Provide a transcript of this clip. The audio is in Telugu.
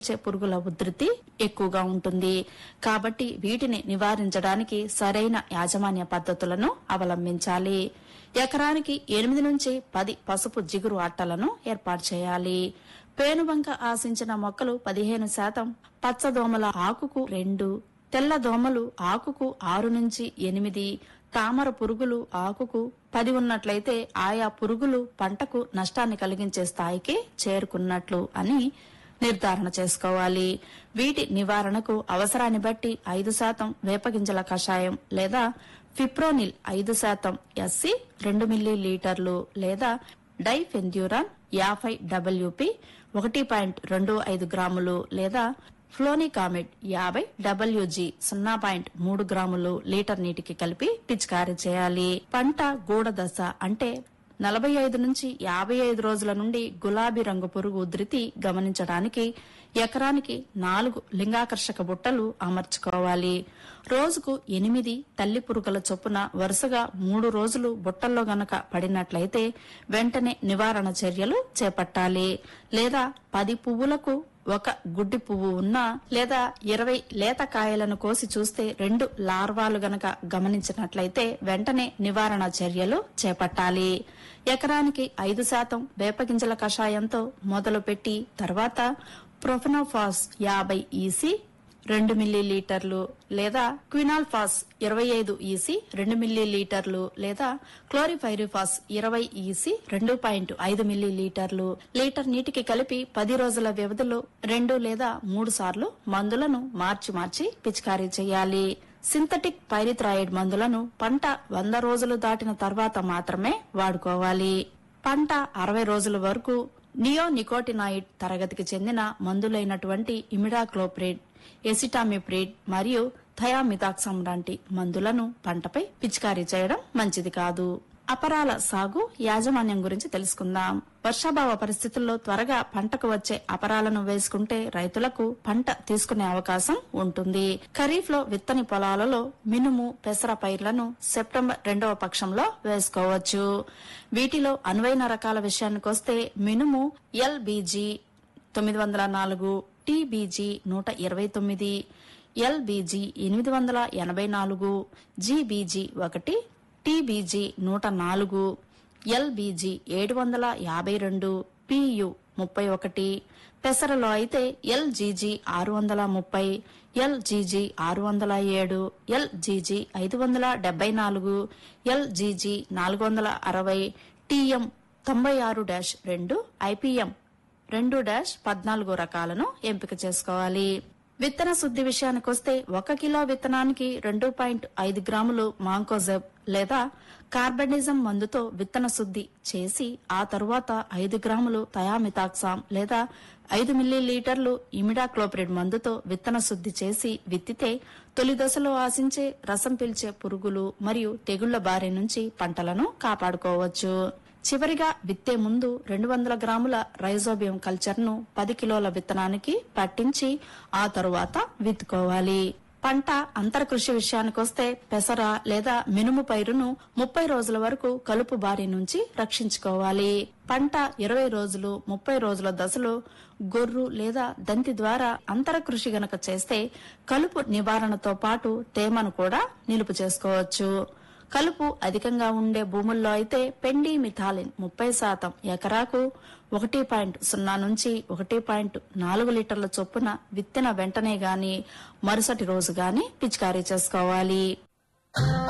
వచ్చే పురుగుల ఉధృతి ఎక్కువగా ఉంటుంది కాబట్టి వీటిని నివారించడానికి సరైన యాజమాన్య పద్ధతులను అవలంబించాలి ఎకరానికి ఎనిమిది నుంచి పది పసుపు జిగురు అట్టలను ఏర్పాటు చేయాలి పేనుబంక ఆశించిన మొక్కలు పదిహేను శాతం పచ్చదోమల ఆకుకు రెండు తెల్ల దోమలు ఆకుకు ఆరు నుంచి ఎనిమిది తామర పురుగులు ఆకుకు పది ఉన్నట్లయితే ఆయా పురుగులు పంటకు నష్టాన్ని కలిగించే స్థాయికి చేరుకున్నట్లు అని నిర్ధారణ చేసుకోవాలి వీటి నివారణకు అవసరాన్ని బట్టి ఐదు శాతం వేపగింజల కషాయం లేదా ఫిప్రోనిల్ ఐదు శాతం ఎస్సి రెండు మిల్లీ లీటర్లు లేదా డైఫెన్డ్యూరాన్ యాభై డబ్ల్యూపి ఒకటి పాయింట్ రెండు ఐదు గ్రాములు లేదా ఫ్లోనికామిడ్ యాభై డబ్ల్యూజీ సున్నా పాయింట్ మూడు గ్రాములు లీటర్ నీటికి కలిపి పిచికారీ చేయాలి పంట గూడ దశ అంటే నలభై ఐదు నుంచి యాభై ఐదు రోజుల నుండి గులాబీ రంగు పురుగు ఉధృతి గమనించడానికి ఎకరానికి నాలుగు లింగాకర్షక బుట్టలు అమర్చుకోవాలి రోజుకు ఎనిమిది తల్లి పురుగుల చొప్పున వరుసగా మూడు రోజులు బుట్టల్లో గనక పడినట్లయితే వెంటనే నివారణ చర్యలు చేపట్టాలి లేదా పది పువ్వులకు ఒక గుడ్డి పువ్వు ఉన్నా లేదా ఇరవై లేత కాయలను కోసి చూస్తే రెండు లార్వాలు గనక గమనించినట్లయితే వెంటనే నివారణ చర్యలు చేపట్టాలి ఎకరానికి ఐదు శాతం వేపగింజల కషాయంతో మొదలుపెట్టి తర్వాత ప్రొఫెనోఫాస్ యాభై ఈసీ రెండు మిల్లీ లీటర్లు లేదా క్వినాల్ఫాస్ ఇరవై ఐదు ఈసీ రెండు మిల్లీ లీటర్లు లేదా క్లోరిఫైరిఫాస్ ఇరవై ఈసీ రెండు పాయింట్ ఐదు మిల్లీ లీటర్లు లీటర్ నీటికి కలిపి పది రోజుల వ్యవధిలో రెండు లేదా మూడు సార్లు మందులను మార్చి మార్చి పిచికారీ చేయాలి సింథటిక్ పైరిథ్రాయిడ్ మందులను పంట వంద రోజులు దాటిన తర్వాత మాత్రమే వాడుకోవాలి పంట అరవై రోజుల వరకు నియోనికోటినాయిడ్ తరగతికి చెందిన మందులైనటువంటి ఇమిడాక్లోప్రిడ్ ఎసిటామిప్రిడ్ మరియు థయామితాక్సమ్ లాంటి మందులను పంటపై పిచికారీ చేయడం మంచిది కాదు అపరాల సాగు యాజమాన్యం గురించి తెలుసుకుందాం వర్షాభావ పరిస్థితుల్లో త్వరగా పంటకు వచ్చే అపరాలను వేసుకుంటే రైతులకు పంట తీసుకునే అవకాశం ఉంటుంది ఖరీఫ్ లో విత్తని పొలాలలో మినుము పెసర పైర్లను సెప్టెంబర్ రెండవ పక్షంలో వేసుకోవచ్చు వీటిలో అనువైన రకాల విషయానికొస్తే మినుము ఎల్బీజీ తొమ్మిది వందల నాలుగు టీబీజీ నూట ఇరవై తొమ్మిది ఎల్బీజీ ఎనిమిది వందల ఎనభై నాలుగు జీబీజీ ఒకటి టీబీజీ నూట నాలుగు ఎల్బీజీ ఏడు వందల యాభై రెండు పియు ముప్పై ఒకటి పెసరలో అయితే ఎల్జీజీ ఆరు వందల ముప్పై ఎల్జీజీ ఆరు వందల ఏడు ఎల్జీజీ ఐదు వందల డెబ్బై నాలుగు ఎల్జీజీ నాలుగు వందల అరవై టీఎం తొంభై ఆరు డాష్ రెండు ఐపీఎం రెండు డాష్ పద్నాలుగు రకాలను ఎంపిక చేసుకోవాలి విత్తన శుద్ధి విషయానికొస్తే ఒక కిలో విత్తనానికి రెండు పాయింట్ ఐదు గ్రాములు మాంకోజెబ్ లేదా కార్బనిజం మందుతో విత్తన శుద్ధి చేసి ఆ తరువాత ఐదు గ్రాములు థయామితాక్సామ్ లేదా ఐదు మిల్లీ లీటర్లు ఇమిడాక్లోప్రిడ్ మందుతో విత్తన శుద్ధి చేసి విత్తితే తొలి దశలో ఆశించే రసం పీల్చే పురుగులు మరియు తెగుళ్ల బారి నుంచి పంటలను కాపాడుకోవచ్చు చివరిగా విత్తే ముందు రెండు వందల గ్రాముల రైజోబియం కల్చర్ ను పది కిలోల విత్తనానికి పట్టించి ఆ తరువాత విత్తుకోవాలి పంట అంతర కృషి విషయానికొస్తే పెసర లేదా మినుము పైరును ముప్పై రోజుల వరకు కలుపు బారి నుంచి రక్షించుకోవాలి పంట ఇరవై రోజులు ముప్పై రోజుల దశలో గొర్రు లేదా దంతి ద్వారా అంతర కృషి గనక చేస్తే కలుపు నివారణతో పాటు తేమను కూడా నిలుపు చేసుకోవచ్చు కలుపు అధికంగా ఉండే భూముల్లో అయితే పెండి మిథాలిన్ ముప్పై శాతం ఎకరాకు ఒకటి పాయింట్ సున్నా నుంచి ఒకటి పాయింట్ నాలుగు లీటర్ల చొప్పున విత్తిన వెంటనే గాని మరుసటి రోజు గాని పిచికారీ చేసుకోవాలి